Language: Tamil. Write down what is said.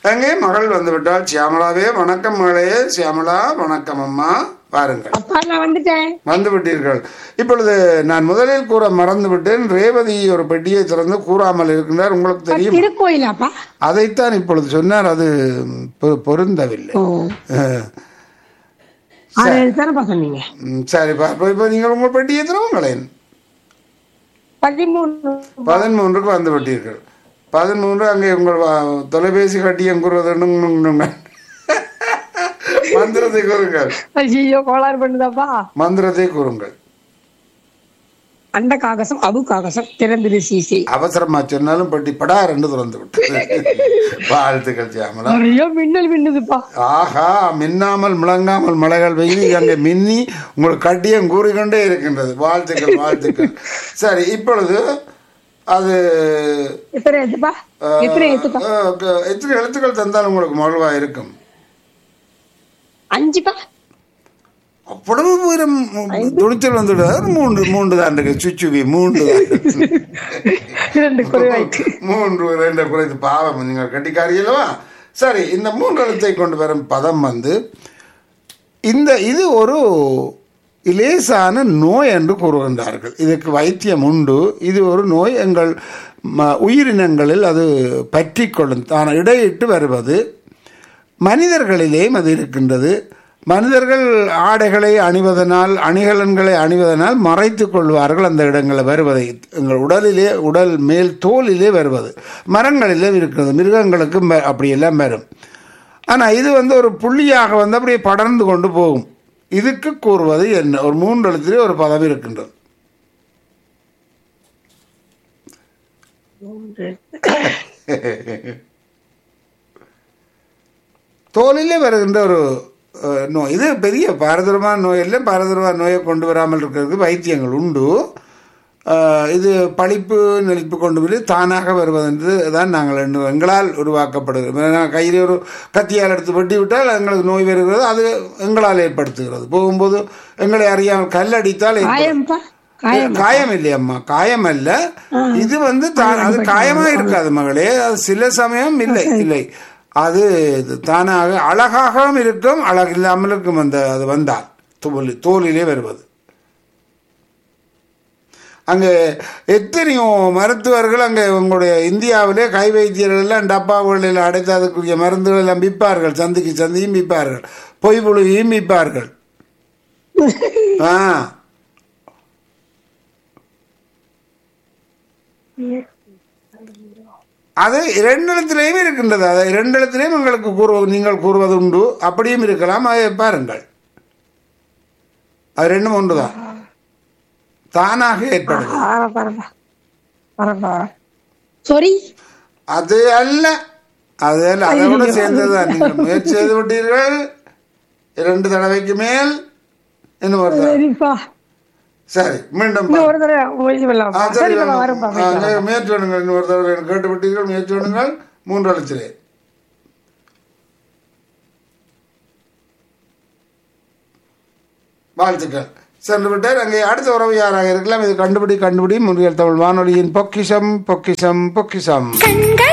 அங்கே மகள் வந்து விட்டால் சியாமளாவே வணக்கம் மகளே சியாமளா வணக்கம் அம்மா பாருங்கள் அப்பா நான் வந்துட்டேன் வந்து விட்டீர்கள் இப்பொழுது நான் முதலில் கூற மறந்து விட்டேன் ரேவதி ஒரு பெட்டியை திறந்து கூறாமல் இருக்கின்றார் உங்களுக்கு தெரியும் திருக்கோயிலாப்பா அதைத்தான் இப்பொழுது சொன்னார் அது பொ- பொருந்தவில்லை ஓ அஹ், அது தானப்பா சொன்னீங்க ம், சரிப்பா இப்போ இப்போ நீங்கள் உங்கள் பெட்டியை திறவுங்களேன் பதிமூணு பதிமூன்றுக்கு வந்து விட்டீர்கள் பதிமூன்று அங்கே உங்கள் வா- தொலைபேசி கட்டியம் கூறுவது மந்திரத்தை கூறுங்கள் ஐயோ கோளாறு பண்ணுதாப்பா மந்திரத்தை கூறுங்கள் அண்ட காகசம் அபு காகசம் திறந்திரு சீசி அவசரமா சொன்னாலும் பட்டி படார் என்று திறந்து விட்டது வாழ்த்துக்கள் சியாமலா நிறைய மின்னல் மின்னுதுப்பா ஆஹா மின்னாமல் முழங்காமல் மலைகள் பெய்து அங்கே மின்னி உங்களுக்கு கட்டியம் கூறிக்கொண்டே இருக்கின்றது வாழ்த்துக்கள் வாழ்த்துக்கள் சரி இப்பொழுது அது எத்தனை எழுத்துப்பா எத்தனை எழுத்துப்பா அஹ், க- எத்தனை எழுத்துக்கள் தந்தால் உங்களுக்கு மகிழ்வா இருக்கும் அஞ்சுப்பா அவ்வளவு உயரம் துணிச்சல் வந்துடுவார் மூன்று மூன்று தான் இருக்கு சுச்சுவி மூன்று தான் இரண்டு குறைவாயிட்டு மூன்று ரெண்டு குறைத்து பாவம் நீங்கள் கட்டிக்காரி அல்லவா சரி இந்த மூன்று எழுத்தை கொண்டு வரும் பதம் வந்து இந்த இது ஒரு லேசான நோய் என்று கூறுகின்றார்கள் இதுக்கு வைத்தியம் உண்டு இது ஒரு நோய் எங்கள் ம- உயிரினங்களில் அது பற்றி கொள்ளும் தான் இடையிட்டு வருவது மனிதர்களிலேயும் அது இருக்கின்றது மனிதர்கள் ஆடைகளை அணிவதனால் அணிகலன்களை அணிவதனால் மறைத்து கொள்வார்கள் அந்த இடங்களில் வருவதை எங்கள் உடலிலே உடல் மேல் தோலிலே வருவது மரங்களிலே இருக்கிறது மிருகங்களுக்கும் வ- அப்படியெல்லாம் வரும் ஆனால் இது வந்து ஒரு புள்ளியாக வந்து அப்படியே படர்ந்து கொண்டு போகும் இதுக்கு கூறுவது என்ன ஒரு மூன்று எழுத்திலே ஒரு பதவி இருக்கின்றது தோலிலே வருகின்ற ஒரு அஹ், நோய் இது பெரிய பாரதூரமான நோய் இல்லை பாரதூரமான நோயை கொண்டு வராமல் இருக்கிறதுக்கு வைத்தியங்கள் உண்டு அஹ், இது பழிப்பு நெளிப்பு கொண்டு வந்து தானாக வருவதென்று தான் நாங்கள் எண்ணுவோம். எங்களால் உருவாக்கப்படுகிறது நான் கையில் ஒரு கத்தியால் எடுத்து வெட்டி விட்டால் எங்களுக்கு நோய் வருகிறது அது எங்களால் ஏற்படுத்துகிறது போகும்போது எங்களை அறியாமல் கல்லடித்தால் ஏற்படும். காயம்ப்பா காயம் காயம் இல்லையம்மா காயம் அல்ல இது வந்து தா- அது காயமா இருக்காது மகளே அது சில சமயம் இல்லை இல்லை அது இது தானாக அழகாகவும் இருக்கும் அழகு இல்லாமல் இருக்கும் அந்த அது வந்தால் தோல் தோலிலே வருவது அங்கே எத்தனையோ மருத்துவர்கள் அங்கே உங்களுடைய இந்தியாவிலே கை வைத்தியர்கள் எல்லாம் டப்பாவுகளில் அடைத்து அதுக்குரிய மருந்துகள் எல்லாம் விற்பார்கள் சந்திக்கு சந்தியும் விற்பார்கள் பொய் புழுவியும் விற்பார்கள் ஆ அது இரண்டு இடத்திலேயும் இருக்கின்றது அது இரண்டு இடத்திலேயும் உங்களுக்கு கூறுவது நீங்கள் கூறுவது உண்டு அப்படியும் இருக்கலாம் அதை பாருங்கள் அது ரெண்டும் ஒன்றுதான் தானாக ஏற்படுது பரப்பா பரப்பா சொரி அது அல்ல அது அல்ல அதோட சேர்ந்ததுதான் நீங்கள் முயற்சி செய்து விட்டீர்கள் இரண்டு தடவைக்கு மேல் இன்னும் ஒரு தடவை. சரிப்பா சரி மீண்டும் இன்னும் ஒரு தடவை முயற்சி ஆ, பண்ணலாம் சரி, சரிப்பா வேணும். வரும்பா ஆ, சரி, முயற்சி பண்ணுங்கள் இன்னொரு தடவை எனக்கு கேட்டு விட்டீர்கள் முயற்சி பண்ணுங்கள் மூன்று அழைச்சிலே வாழ்த்துக்கள் சென்று விட்டார் அங்கே அடுத்த உறவு யாராக இருக்கலாம் இது கண்டுபிடி கண்டுபிடி முன்றியல் தமிழ் வானொலியின் பொக்கிஷம் பொக்கிஷம் பொக்கிஷம் கண்கள்